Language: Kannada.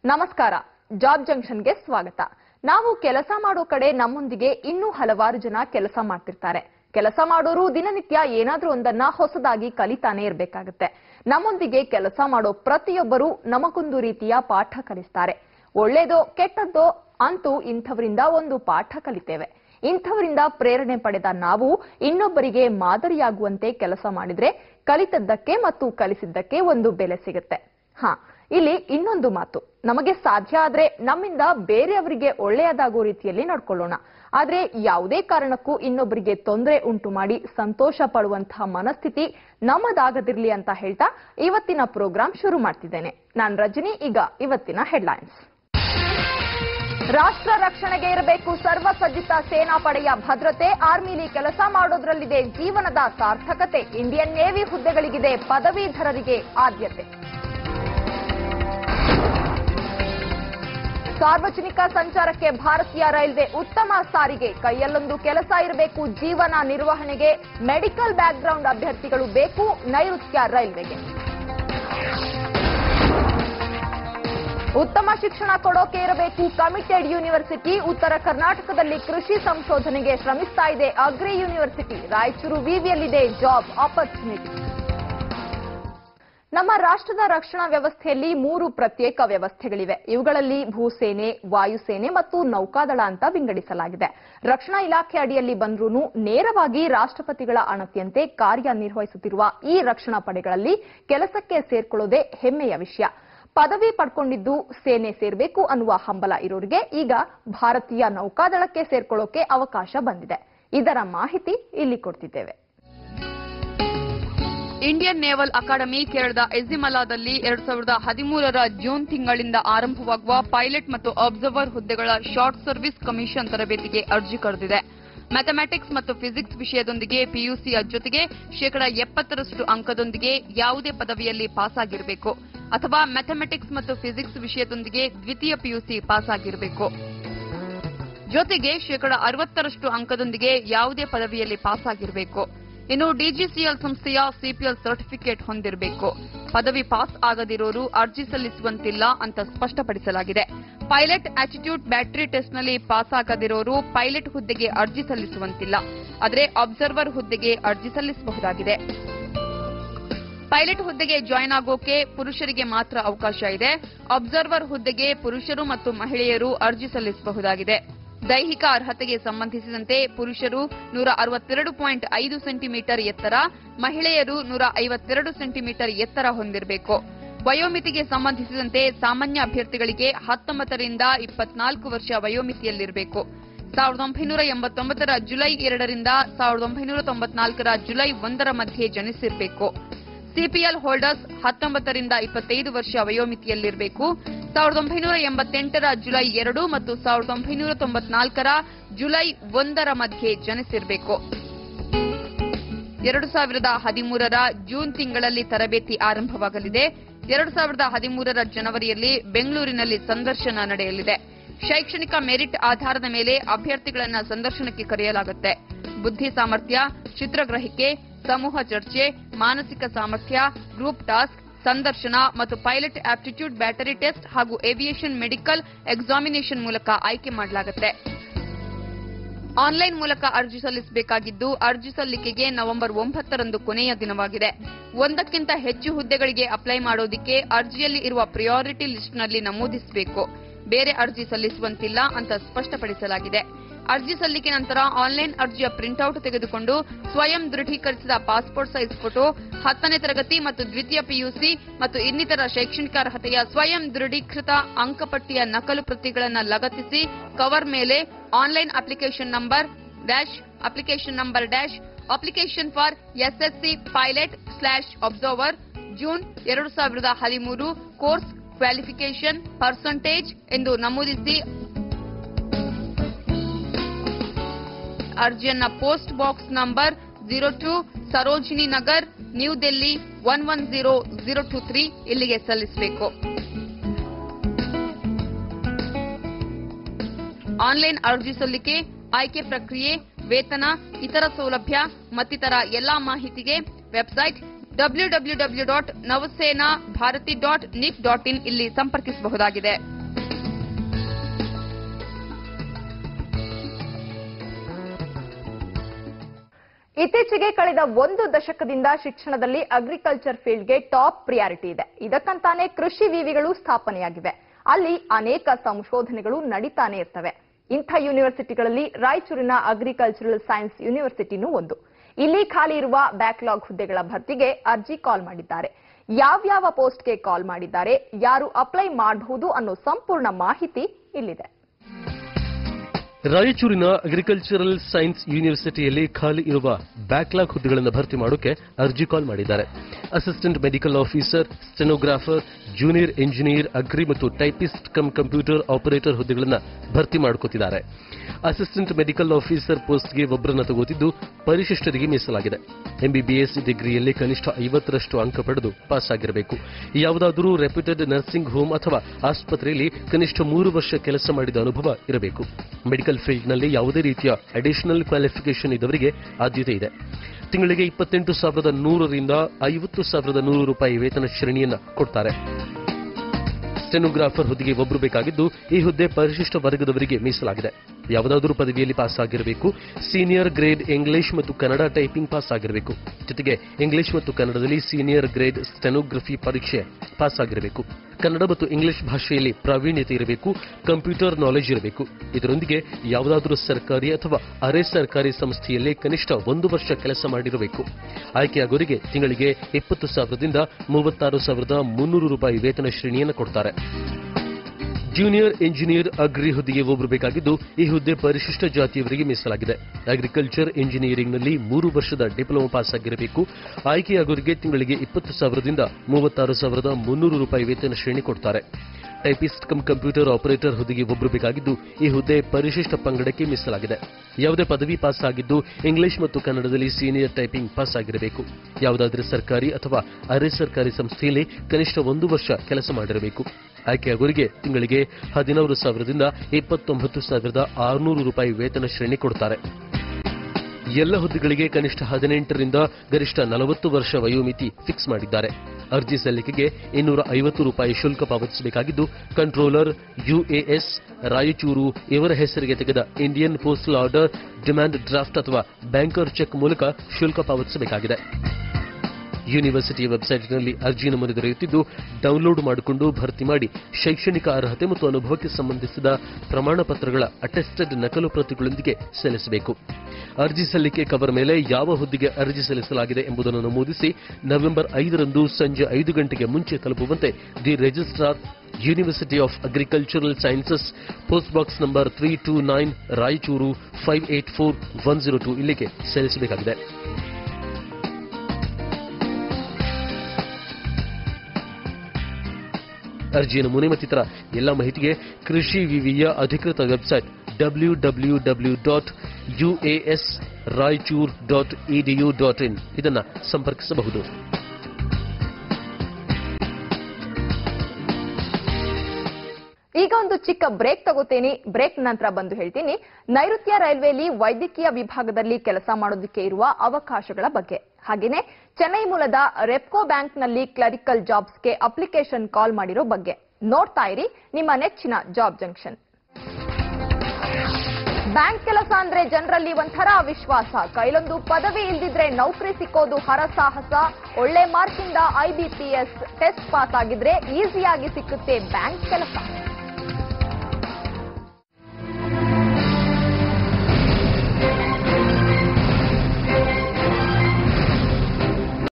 ನಮಸ್ಕಾರ ಜಾಬ್ ಜಂಕ್ಷನ್ಗೆ ಸ್ವಾಗತ ನಾವು ಕೆಲಸ ಮಾಡೋ ಕಡೆ ನಮ್ಮೊಂದಿಗೆ ಇನ್ನೂ ಹಲವಾರು ಜನ ಕೆಲಸ ಮಾಡ್ತಿರ್ತಾರೆ ಕೆಲಸ ಮಾಡೋರು ದಿನನಿತ್ಯ ಏನಾದ್ರೂ ಒಂದನ್ನ ಹೊಸದಾಗಿ ಕಲಿತಾನೆ ಇರಬೇಕಾಗುತ್ತೆ ನಮ್ಮೊಂದಿಗೆ ಕೆಲಸ ಮಾಡೋ ಪ್ರತಿಯೊಬ್ಬರು ನಮಗೊಂದು ರೀತಿಯ ಪಾಠ ಕಲಿಸ್ತಾರೆ ಒಳ್ಳೇದೋ ಕೆಟ್ಟದ್ದೋ ಅಂತೂ ಇಂಥವರಿಂದ ಒಂದು ಪಾಠ ಕಲಿತೇವೆ ಇಂಥವರಿಂದ ಪ್ರೇರಣೆ ಪಡೆದ ನಾವು ಇನ್ನೊಬ್ಬರಿಗೆ ಮಾದರಿಯಾಗುವಂತೆ ಕೆಲಸ ಮಾಡಿದ್ರೆ ಕಲಿತದ್ದಕ್ಕೆ ಮತ್ತು ಕಲಿಸಿದ್ದಕ್ಕೆ ಒಂದು ಬೆಲೆ ಸಿಗುತ್ತೆ ಹಾ ಇಲ್ಲಿ ಇನ್ನೊಂದು ಮಾತು ನಮಗೆ ಸಾಧ್ಯ ಆದ್ರೆ ನಮ್ಮಿಂದ ಬೇರೆಯವರಿಗೆ ಒಳ್ಳೆಯದಾಗೋ ರೀತಿಯಲ್ಲಿ ನಡ್ಕೊಳ್ಳೋಣ ಆದ್ರೆ ಯಾವುದೇ ಕಾರಣಕ್ಕೂ ಇನ್ನೊಬ್ಬರಿಗೆ ತೊಂದರೆ ಉಂಟು ಮಾಡಿ ಸಂತೋಷ ಪಡುವಂತಹ ಮನಸ್ಥಿತಿ ನಮ್ಮದಾಗದಿರ್ಲಿ ಅಂತ ಹೇಳ್ತಾ ಇವತ್ತಿನ ಪ್ರೋಗ್ರಾಂ ಶುರು ಮಾಡ್ತಿದ್ದೇನೆ ನಾನ್ ರಜನಿ ಈಗ ಇವತ್ತಿನ ಹೆಡ್ಲೈನ್ಸ್ ರಾಷ್ಟ್ರ ರಕ್ಷಣೆಗೆ ಇರಬೇಕು ಸರ್ವಸಜ್ಜಿತ ಸೇನಾ ಪಡೆಯ ಭದ್ರತೆ ಆರ್ಮಿಲಿ ಕೆಲಸ ಮಾಡೋದ್ರಲ್ಲಿದೆ ಜೀವನದ ಸಾರ್ಥಕತೆ ಇಂಡಿಯನ್ ನೇವಿ ಹುದ್ದೆಗಳಿಗಿದೆ ಪದವೀಧರರಿಗೆ ಆದ್ಯತೆ ಸಾರ್ವಜನಿಕ ಸಂಚಾರಕ್ಕೆ ಭಾರತೀಯ ರೈಲ್ವೆ ಉತ್ತಮ ಸಾರಿಗೆ ಕೈಯಲ್ಲೊಂದು ಕೆಲಸ ಇರಬೇಕು ಜೀವನ ನಿರ್ವಹಣೆಗೆ ಮೆಡಿಕಲ್ ಬ್ಯಾಕ್ಗ್ರೌಂಡ್ ಅಭ್ಯರ್ಥಿಗಳು ಬೇಕು ನೈಋತ್ಯ ರೈಲ್ವೆಗೆ ಉತ್ತಮ ಶಿಕ್ಷಣ ಕೊಡೋಕೆ ಇರಬೇಕು ಕಮಿಟೆಡ್ ಯೂನಿವರ್ಸಿಟಿ ಉತ್ತರ ಕರ್ನಾಟಕದಲ್ಲಿ ಕೃಷಿ ಸಂಶೋಧನೆಗೆ ಶ್ರಮಿಸ್ತಾ ಇದೆ ಅಗ್ರಿ ಯೂನಿವರ್ಸಿಟಿ ರಾಯಚೂರು ವಿವಿಯಲ್ಲಿದೆ ಜಾಬ್ ಆಪರ್ಚುನಿಟಿ ನಮ್ಮ ರಾಷ್ಟ್ರದ ರಕ್ಷಣಾ ವ್ಯವಸ್ಥೆಯಲ್ಲಿ ಮೂರು ಪ್ರತ್ಯೇಕ ವ್ಯವಸ್ಥೆಗಳಿವೆ ಇವುಗಳಲ್ಲಿ ಭೂಸೇನೆ ವಾಯುಸೇನೆ ಮತ್ತು ನೌಕಾದಳ ಅಂತ ವಿಂಗಡಿಸಲಾಗಿದೆ ರಕ್ಷಣಾ ಇಲಾಖೆ ಅಡಿಯಲ್ಲಿ ಬಂದ್ರೂ ನೇರವಾಗಿ ರಾಷ್ಟ್ರಪತಿಗಳ ಅಣತಿಯಂತೆ ಕಾರ್ಯನಿರ್ವಹಿಸುತ್ತಿರುವ ಈ ರಕ್ಷಣಾ ಪಡೆಗಳಲ್ಲಿ ಕೆಲಸಕ್ಕೆ ಸೇರ್ಕೊಳ್ಳೋದೇ ಹೆಮ್ಮೆಯ ವಿಷಯ ಪದವಿ ಪಡ್ಕೊಂಡಿದ್ದು ಸೇನೆ ಸೇರ್ಬೇಕು ಅನ್ನುವ ಹಂಬಲ ಇರೋರಿಗೆ ಈಗ ಭಾರತೀಯ ನೌಕಾದಳಕ್ಕೆ ಸೇರ್ಕೊಳ್ಳೋಕೆ ಅವಕಾಶ ಬಂದಿದೆ ಇದರ ಮಾಹಿತಿ ಇಲ್ಲಿ ಕೊಡ್ತಿದ್ದೇವೆ ಇಂಡಿಯನ್ ನೇವಲ್ ಅಕಾಡೆಮಿ ಕೇರಳದ ಎಜಿಮಲಾದಲ್ಲಿ ಎರಡ್ ಸಾವಿರದ ಹದಿಮೂರರ ಜೂನ್ ತಿಂಗಳಿಂದ ಆರಂಭವಾಗುವ ಪೈಲಟ್ ಮತ್ತು ಅಬ್ಸರ್ವರ್ ಹುದ್ದೆಗಳ ಶಾರ್ಟ್ ಸರ್ವಿಸ್ ಕಮಿಷನ್ ತರಬೇತಿಗೆ ಅರ್ಜಿ ಕರೆದಿದೆ ಮ್ಯಾಥಮ್ಯಾಟಿಕ್ಸ್ ಮತ್ತು ಫಿಸಿಕ್ಸ್ ವಿಷಯದೊಂದಿಗೆ ಪಿಯುಸಿಯ ಜೊತೆಗೆ ಶೇಕಡಾ ಎಪ್ಪತ್ತರಷ್ಟು ಅಂಕದೊಂದಿಗೆ ಯಾವುದೇ ಪದವಿಯಲ್ಲಿ ಪಾಸ್ ಆಗಿರಬೇಕು ಅಥವಾ ಮ್ಯಾಥಮೆಟಿಕ್ಸ್ ಮತ್ತು ಫಿಸಿಕ್ಸ್ ವಿಷಯದೊಂದಿಗೆ ದ್ವಿತೀಯ ಪಿಯುಸಿ ಪಾಸ್ ಆಗಿರಬೇಕು ಜೊತೆಗೆ ಶೇಕಡಾ ಅರವತ್ತರಷ್ಟು ಅಂಕದೊಂದಿಗೆ ಯಾವುದೇ ಪದವಿಯಲ್ಲಿ ಪಾಸ್ ಆಗಿರಬೇಕು ಇನ್ನು ಡಿಜಿಸಿಎಲ್ ಸಂಸ್ಥೆಯ ಸಿಪಿಎಲ್ ಸರ್ಟಿಫಿಕೇಟ್ ಹೊಂದಿರಬೇಕು ಪದವಿ ಪಾಸ್ ಆಗದಿರೋರು ಅರ್ಜಿ ಸಲ್ಲಿಸುವಂತಿಲ್ಲ ಅಂತ ಸ್ಪಷ್ಟಪಡಿಸಲಾಗಿದೆ ಪೈಲಟ್ ಆಟಿಟ್ಯೂಡ್ ಬ್ಯಾಟರಿ ಟೆಸ್ಟ್ನಲ್ಲಿ ಪಾಸ್ ಆಗದಿರೋರು ಪೈಲಟ್ ಹುದ್ದೆಗೆ ಅರ್ಜಿ ಸಲ್ಲಿಸುವಂತಿಲ್ಲ ಆದರೆ ಅಬ್ಸರ್ವರ್ ಹುದ್ದೆಗೆ ಅರ್ಜಿ ಸಲ್ಲಿಸಬಹುದಾಗಿದೆ ಪೈಲಟ್ ಹುದ್ದೆಗೆ ಜಾಯ್ನ್ ಆಗೋಕೆ ಪುರುಷರಿಗೆ ಮಾತ್ರ ಅವಕಾಶ ಇದೆ ಅಬ್ಸರ್ವರ್ ಹುದ್ದೆಗೆ ಪುರುಷರು ಮತ್ತು ಮಹಿಳೆಯರು ಅರ್ಜಿ ಸಲ್ಲಿಸಬಹುದಾಗಿದೆ ದೈಹಿಕ ಅರ್ಹತೆಗೆ ಸಂಬಂಧಿಸಿದಂತೆ ಪುರುಷರು ನೂರ ಅರವತ್ತೆರಡು ಪಾಯಿಂಟ್ ಐದು ಸೆಂಟಿಮೀಟರ್ ಎತ್ತರ ಮಹಿಳೆಯರು ನೂರ ಐವತ್ತೆರಡು ಸೆಂಟಿಮೀಟರ್ ಎತ್ತರ ಹೊಂದಿರಬೇಕು ವಯೋಮಿತಿಗೆ ಸಂಬಂಧಿಸಿದಂತೆ ಸಾಮಾನ್ಯ ಅಭ್ಯರ್ಥಿಗಳಿಗೆ ಹತ್ತೊಂಬತ್ತರಿಂದ ಇಪ್ಪತ್ನಾಲ್ಕು ವರ್ಷ ವಯೋಮಿತಿಯಲ್ಲಿರಬೇಕು ಸಾವಿರದ ಒಂಬೈನೂರ ಎಂಬತ್ತೊಂಬತ್ತರ ಜುಲೈ ಎರಡರಿಂದ ಸಾವಿರದ ಒಂಬೈನೂರ ತೊಂಬತ್ನಾಲ್ಕರ ಜುಲೈ ಒಂದರ ಮಧ್ಯೆ ಜನಿಸಿರಬೇಕು ಸಿಪಿಎಲ್ ಹೋಲ್ಡರ್ಸ್ ಹತ್ತೊಂಬತ್ತರಿಂದ ಇಪ್ಪತ್ತೈದು ವರ್ಷ ವಯೋಮಿತಿಯಲ್ಲಿರಬೇಕು ಸಾವಿರದ ಒಂಬೈನೂರ ಎಂಬತ್ತೆಂಟರ ಜುಲೈ ಎರಡು ಮತ್ತು ಸಾವಿರದ ಒಂಬೈನೂರ ತೊಂಬತ್ನಾಲ್ಕರ ಜುಲೈ ಒಂದರ ಮಧ್ಯೆ ಜನಿಸಿರಬೇಕು ಎರಡು ಸಾವಿರದ ಹದಿಮೂರರ ಜೂನ್ ತಿಂಗಳಲ್ಲಿ ತರಬೇತಿ ಆರಂಭವಾಗಲಿದೆ ಎರಡು ಸಾವಿರದ ಹದಿಮೂರರ ಜನವರಿಯಲ್ಲಿ ಬೆಂಗಳೂರಿನಲ್ಲಿ ಸಂದರ್ಶನ ನಡೆಯಲಿದೆ ಶೈಕ್ಷಣಿಕ ಮೆರಿಟ್ ಆಧಾರದ ಮೇಲೆ ಅಭ್ಯರ್ಥಿಗಳನ್ನ ಸಂದರ್ಶನಕ್ಕೆ ಕರೆಯಲಾಗುತ್ತೆ ಬುದ್ಧಿ ಸಾಮರ್ಥ್ಯ ಚಿತ್ರಗ್ರಹಿಕೆ ಸಮೂಹ ಚರ್ಚೆ ಮಾನಸಿಕ ಸಾಮರ್ಥ್ಯ ಗ್ರೂಪ್ ಟಾಸ್ಕ್ ಸಂದರ್ಶನ ಮತ್ತು ಪೈಲಟ್ ಆಪ್ಟಿಟ್ಯೂಡ್ ಬ್ಯಾಟರಿ ಟೆಸ್ಟ್ ಹಾಗೂ ಏವಿಯೇಷನ್ ಮೆಡಿಕಲ್ ಎಕ್ಸಾಮಿನೇಷನ್ ಮೂಲಕ ಆಯ್ಕೆ ಮಾಡಲಾಗುತ್ತೆ ಆನ್ಲೈನ್ ಮೂಲಕ ಅರ್ಜಿ ಸಲ್ಲಿಸಬೇಕಾಗಿದ್ದು ಅರ್ಜಿ ಸಲ್ಲಿಕೆಗೆ ನವೆಂಬರ್ ಒಂಬತ್ತರಂದು ಕೊನೆಯ ದಿನವಾಗಿದೆ ಒಂದಕ್ಕಿಂತ ಹೆಚ್ಚು ಹುದ್ದೆಗಳಿಗೆ ಅಪ್ಲೈ ಮಾಡೋದಿಕ್ಕೆ ಅರ್ಜಿಯಲ್ಲಿ ಇರುವ ಪ್ರಿಯಾರಿಟಿ ಲಿಸ್ಟ್ನಲ್ಲಿ ನಮೂದಿಸಬೇಕು ಬೇರೆ ಅರ್ಜಿ ಸಲ್ಲಿಸುವಂತಿಲ್ಲ ಅಂತ ಸ್ಪಷ್ಟಪಡಿಸಲಾಗಿದೆ ಅರ್ಜಿ ಸಲ್ಲಿಕೆ ನಂತರ ಆನ್ಲೈನ್ ಅರ್ಜಿಯ ಪ್ರಿಂಟ್ಔಟ್ ತೆಗೆದುಕೊಂಡು ಸ್ವಯಂ ದೃಢೀಕರಿಸಿದ ಪಾಸ್ಪೋರ್ಟ್ ಸೈಜ್ ಫೋಟೋ ಹತ್ತನೇ ತರಗತಿ ಮತ್ತು ದ್ವಿತೀಯ ಪಿಯುಸಿ ಮತ್ತು ಇನ್ನಿತರ ಶೈಕ್ಷಣಿಕ ಅರ್ಹತೆಯ ಸ್ವಯಂ ದೃಢೀಕೃತ ಅಂಕಪಟ್ಟಿಯ ನಕಲು ಪ್ರತಿಗಳನ್ನು ಲಗತ್ತಿಸಿ ಕವರ್ ಮೇಲೆ online application number dash application number dash application for SSC pilot slash observer June ಎರಡು ಸಾವಿರದ ಹದಿಮೂರು ಕೋರ್ಸ್ ಕ್ವಾಲಿಫಿಕೇಷನ್ ಪರ್ಸೆಂಟೇಜ್ ಎಂದು ನಮೂದಿಸಿ ಅರ್ಜಿಯನ್ನ post box number zero two Sarojini Nagar new Delhi one one zero zero two three ಇಲ್ಲಿಗೆ ಸಲ್ಲಿಸಬೇಕು ಆನ್ಲೈನ್ ಅರ್ಜಿ ಸಲ್ಲಿಕೆ ಆಯ್ಕೆ ಪ್ರಕ್ರಿಯೆ ವೇತನ ಇತರ ಸೌಲಭ್ಯ ಮತ್ತಿತರ ಎಲ್ಲಾ ಮಾಹಿತಿಗೆ website W W W dot Nausena Bharti dot nic dot in ಇಲ್ಲಿ ಸಂಪರ್ಕಿಸಬಹುದಾಗಿದೆ ಇತ್ತೀಚೆಗೆ ಕಳೆದ ಒಂದು ದಶಕದಿಂದ ಶಿಕ್ಷಣದಲ್ಲಿ ಅಗ್ರಿಕಲ್ಚರ್ ಫೀಲ್ಡ್ಗೆ ಟಾಪ್ ಪ್ರಿಯಾರಿಟಿ ಇದೆ ಇದಕ್ಕಂತಾನೆ ಕೃಷಿ ವಿವಿಗಳು ಸ್ಥಾಪನೆಯಾಗಿವೆ ಅಲ್ಲಿ ಅನೇಕ ಸಂಶೋಧನೆಗಳು ನಡೀತಾನೆ ಇರ್ತವೆ ಇಂಥ ಯೂನಿವರ್ಸಿಟಿಗಳಲ್ಲಿ ರಾಯಚೂರಿನ ಅಗ್ರಿಕಲ್ಚರಲ್ ಸೈನ್ಸ್ ಯೂನಿವರ್ಸಿಟಿನೂ ಒಂದು ಇಲ್ಲಿ ಖಾಲಿ ಇರುವ ಬ್ಯಾಕ್ಲಾಗ್ ಹುದ್ದೆಗಳ ಭರ್ತಿಗೆ ಅರ್ಜಿ ಕಾಲ್ ಮಾಡಿದ್ದಾರೆ ಯಾವ್ಯಾವ ಪೋಸ್ಟ್ಗೆ ಕಾಲ್ ಮಾಡಿದ್ದಾರೆ ಯಾರು ಅಪ್ಲೈ ಮಾಡಬಹುದು ಅನ್ನೋ ಸಂಪೂರ್ಣ ಮಾಹಿತಿ ಇಲ್ಲಿದೆ ರಾಯಚೂರಿನ ಅಗ್ರಿಕಲ್ಚರಲ್ ಸೈನ್ಸ್ ಯೂನಿವರ್ಸಿಟಿಯಲ್ಲಿ ಖಾಲಿ ಇರುವ ಬ್ಯಾಕ್ಲಾಗ್ ಹುದ್ದೆಗಳನ್ನು ಭರ್ತಿ ಮಾಡೋಕೆ ಅರ್ಜಿ ಕಾಲ್ ಮಾಡಿದ್ದಾರೆ assistant medical officer stenographer junior engineer agri ಮತ್ತು ಟೈಪಿಸ್ಟ್ ಕಮ್ ಕಂಪ್ಯೂಟರ್ ಆಪರೇಟರ್ ಹುದ್ದೆಗಳನ್ನು ಭರ್ತಿ ಮಾಡ್ಕೋತಿದ್ದಾರೆ ಅಸಿಸ್ಟೆಂಟ್ ಮೆಡಿಕಲ್ ಆಫೀಸರ್ ಪೋಸ್ಟ್ಗೆ ಒಬ್ಬರನ್ನ ತಗೋತಿದ್ದು ಪರಿಶಿಷ್ಟರಿಗೆ ಮೀಸಲಾಗಿದೆ ಎಂಬಿಬಿಎಸ್ ಡಿಗ್ರಿಯಲ್ಲಿ ಕನಿಷ್ಠ ಐವತ್ತರಷ್ಟು ಅಂಕ ಪಡೆದು ಪಾಸ್ ಆಗಿರಬೇಕು ಯಾವುದಾದರೂ ರೆಪ್ಯೂಟೆಡ್ ನರ್ಸಿಂಗ್ ಹೋಮ್ ಅಥವಾ ಆಸ್ಪತ್ರೆಯಲ್ಲಿ ಕನಿಷ್ಠ ಮೂರು ವರ್ಷ ಕೆಲಸ ಮಾಡಿದ ಅನುಭವ ಇರಬೇಕು ಮೆಡಿಕಲ್ ಫೀಲ್ಡ್ನಲ್ಲಿ ಯಾವುದೇ ರೀತಿಯ ಅಡಿಷನಲ್ ಕ್ವಾಲಿಫಿಕೇಶನ್ ಇದ್ದವರಿಗೆ ಆದ್ಯತೆ ಇದೆ ತಿಂಗಳಿಗೆ ಇಪ್ಪತ್ತೆಂಟು ಸಾವಿರದ ನೂರರಿಂದ ಐವತ್ತು ಸಾವಿರದ ನೂರು ರೂಪಾಯಿ ವೇತನ ಶ್ರೇಣಿಯನ್ನ ಕೊಡ್ತಾರೆ ಸ್ಟೆನೋಗ್ರಾಫರ್ ಹುದ್ದೆಗೆ ಒಬ್ಬರು ಬೇಕಾಗಿದ್ದು ಈ ಹುದ್ದೆ ಪರಿಶಿಷ್ಟ ವರ್ಗದವರಿಗೆ ಮೀಸಲಾಗಿದೆ ಯಾವುದಾದರೂ ಪದವಿಯಲ್ಲಿ ಪಾಸ್ ಆಗಿರಬೇಕು ಸೀನಿಯರ್ ಗ್ರೇಡ್ ಇಂಗ್ಲಿಷ್ ಮತ್ತು ಕನ್ನಡ ಟೈಪಿಂಗ್ ಪಾಸ್ ಆಗಿರಬೇಕು ಜೊತೆಗೆ ಇಂಗ್ಲಿಷ್ ಮತ್ತು ಕನ್ನಡದಲ್ಲಿ ಸೀನಿಯರ್ ಗ್ರೇಡ್ ಸ್ಟೆನೋಗ್ರಫಿ ಪರೀಕ್ಷೆ ಪಾಸ್ ಆಗಿರಬೇಕು ಕನ್ನಡ ಮತ್ತು ಇಂಗ್ಲಿಷ್ ಭಾಷೆಯಲ್ಲಿ ಪ್ರಾವೀಣ್ಯತೆ ಇರಬೇಕು ಕಂಪ್ಯೂಟರ್ ನಾಲೆಜ್ ಇರಬೇಕು ಇದರೊಂದಿಗೆ ಯಾವುದಾದರೂ ಸರ್ಕಾರಿ ಅಥವಾ ಅರೆ ಸರ್ಕಾರಿ ಸಂಸ್ಥೆಯಲ್ಲಿ ಕನಿಷ್ಠ ಒಂದು ವರ್ಷ ಕೆಲಸ ಮಾಡಿರಬೇಕು ಆಯ್ಕೆಯಾಗೋರಿಗೆ ತಿಂಗಳಿಗೆ ಇಪ್ಪತ್ತು ಸಾವಿರದಿಂದ ಮೂವತ್ತಾರು ಸಾವಿರದ ಮುನ್ನೂರು ರೂಪಾಯಿ ವೇತನ ಶ್ರೇಣಿಯನ್ನು ಕೊಡ್ತಾರೆ ಜೂನಿಯರ್ ಇಂಜಿನಿಯರ್ ಅಗ್ರಿ ಹುದ್ದೆಗೆ ಒಬ್ಬರು ಬೇಕಾಗಿದ್ದು ಈ ಹುದ್ದೆ ಪರಿಶಿಷ್ಟ ಜಾತಿಯವರಿಗೆ ಮೀಸಲಾಗಿದೆ ಅಗ್ರಿಕಲ್ಚರ್ ಇಂಜಿನಿಯರಿಂಗ್ನಲ್ಲಿ ಮೂರು ವರ್ಷದ ಡಿಪ್ಲೊಮಾ ಪಾಸ್ ಆಗಿರಬೇಕು ಆಯ್ಕೆಯಾಗೋರಿಗೆ ತಿಂಗಳಿಗೆ ಇಪ್ಪತ್ತು ಸಾವಿರದಿಂದ ಮೂವತ್ತಾರು ಸಾವಿರದ ಮುನ್ನೂರು ರೂಪಾಯಿ ವೇತನ ಶ್ರೇಣಿ ಕೊಡ್ತಾರೆ ಟೈಪಿಸ್ಟ್ ಕಮ್ ಕಂಪ್ಯೂಟರ್ ಆಪರೇಟರ್ ಹುದ್ದೆಗೆ ಒಬ್ಬರು ಬೇಕಾಗಿದ್ದು ಈ ಹುದ್ದೆ ಪರಿಶಿಷ್ಟ ಪಂಗಡಕ್ಕೆ ಮೀಸಲಾಗಿದೆ ಯಾವುದೇ ಪದವಿ ಪಾಸ್ ಆಗಿದ್ದು ಇಂಗ್ಲಿಷ್ ಮತ್ತು ಕನ್ನಡದಲ್ಲಿ ಸೀನಿಯರ್ ಟೈಪಿಂಗ್ ಪಾಸ್ ಆಗಿರಬೇಕು ಯಾವುದಾದರೂ ಸರ್ಕಾರಿ ಅಥವಾ ಅರೆ ಸರ್ಕಾರಿ ಸಂಸ್ಥೆಯಲ್ಲಿ ಕನಿಷ್ಠ ಒಂದು ವರ್ಷ ಕೆಲಸ ಮಾಡಿರಬೇಕು ಆಯ್ಕೆಯಾಗೋರಿಗೆ ತಿಂಗಳಿಗೆ ಹದಿನಾರು ಸಾವಿರದಿಂದ ಇಪ್ಪತ್ತೊಂಬತ್ತು ಸಾವಿರದ ಆರುನೂರು ರೂಪಾಯಿ ವೇತನ ಶ್ರೇಣಿ ಕೊಡ್ತಾರೆ ಎಲ್ಲ ಹುದ್ದೆಗಳಿಗೆ ಕನಿಷ್ಠ ಹದಿನೆಂಟರಿಂದ ಗರಿಷ್ಠ ನಲವತ್ತು ವರ್ಷ ವಯೋಮಿತಿ ಫಿಕ್ಸ್ ಮಾಡಿದ್ದಾರೆ ಅರ್ಜಿ ಸಲ್ಲಿಕೆಗೆ ಇನ್ನೂರ ಐವತ್ತು ರೂಪಾಯಿ ಶುಲ್ಕ ಪಾವತಿಸಬೇಕಾಗಿದ್ದು ಕಂಟ್ರೋಲರ್ ಯುಎಎಸ್ ರಾಯಚೂರು ಇವರ ಹೆಸರಿಗೆ ತೆಗೆದ Indian postal order demand draft ಅಥವಾ ಬ್ಯಾಂಕರ್ ಚೆಕ್ ಮೂಲಕ ಶುಲ್ಕ ಪಾವತಿಸಬೇಕಾಗಿದೆ ಯೂನಿವರ್ಸಿಟಿ ವೆಬ್ಸೈಟ್ನಲ್ಲಿ ಅರ್ಜಿ ನಮೂನೆ ದೊರೆಯುತ್ತಿದ್ದು ಡೌನ್ಲೋಡ್ ಮಾಡಿಕೊಂಡು ಭರ್ತಿ ಮಾಡಿ ಶೈಕ್ಷಣಿಕ ಅರ್ಹತೆ ಮತ್ತು ಅನುಭವಕ್ಕೆ ಸಂಬಂಧಿಸಿದ ಪ್ರಮಾಣ ಪತ್ರಗಳ ಅಟೆಸ್ಟೆಡ್ ನಕಲು ಪ್ರತಿಗಳೊಂದಿಗೆ ಸಲ್ಲಿಸಬೇಕು ಅರ್ಜಿ ಸಲ್ಲಿಕೆ ಕವರ್ ಮೇಲೆ ಯಾವ ಹುದ್ದೆಗೆ ಅರ್ಜಿ ಸಲ್ಲಿಸಲಾಗಿದೆ ಎಂಬುದನ್ನು ನಮೂದಿಸಿ ನವೆಂಬರ್ ಐದರಂದು ಸಂಜೆ ಐದು ಗಂಟೆಗೆ ಮುಂಚೆ ತಲುಪುವಂತೆ the registrar university of agricultural sciences post box number three two nine Raichur five eight four one zero two ಇಲ್ಲಿಗೆ ಸಲ್ಲಿಸಬೇಕಾಗಿದೆ ಅರ್ಜಿಯ ನಮೂನೆ ಮತ್ತಿತರ ಎಲ್ಲ ಮಾಹಿತಿಗೆ ಕೃಷಿ ವಿವಿಯ ಅಧಿಕೃತ website W W W dot UAS Raichur dot edu dot in ಇದನ್ನ ಸಂಪರ್ಕಿಸಬಹುದು ಈಗ ಒಂದು ಚಿಕ್ಕ ಬ್ರೇಕ್ ತಗೋತೀನಿ ಬ್ರೇಕ್ ನಂತರ ಬಂದು ಹೇಳ್ತೀನಿ ನೈಋತ್ಯ ರೈಲ್ವೆಯಲ್ಲಿ ವೈದ್ಯಕೀಯ ವಿಭಾಗದಲ್ಲಿ ಕೆಲಸ ಮಾಡೋದಕ್ಕೆ ಇರುವ ಅವಕಾಶಗಳ ಬಗ್ಗೆ ಹಾಗೇನೆ ಚೆನ್ನೈ ಮೂಲದ ರೆಪ್ಕೋ ಬ್ಯಾಂಕ್ನಲ್ಲಿ ಕ್ಲರಿಕಲ್ ಜಾಬ್ಸ್ಗೆ ಅಪ್ಲಿಕೇಶನ್ ಕಾಲ್ ಮಾಡಿರೋ ಬಗ್ಗೆ ನೋಡ್ತಾ ಇರಿ ನಿಮ್ಮ ನೆಚ್ಚಿನ ಜಾಬ್ ಜಂಕ್ಷನ್ ಬ್ಯಾಂಕ್ ಕೆಲಸ ಅಂದ್ರೆ ಜನರಲ್ಲಿ ಒಂಥರ ವಿಶ್ವಾಸ ಕೈಲೊಂದು ಪದವಿ ಇಲ್ದಿದ್ರೆ ನೌಕರಿ ಸಿಕ್ಕೋದು ಹರಸಾಹಸ ಒಳ್ಳೆ ಮಾರ್ಕಿಂದ ಐಬಿಪಿಎಸ್ ಟೆಸ್ಟ್ ಪಾಸ್ ಆಗಿದ್ರೆ ಈಸಿಯಾಗಿ ಸಿಕ್ಕುತ್ತೆ ಬ್ಯಾಂಕ್ ಕೆಲಸ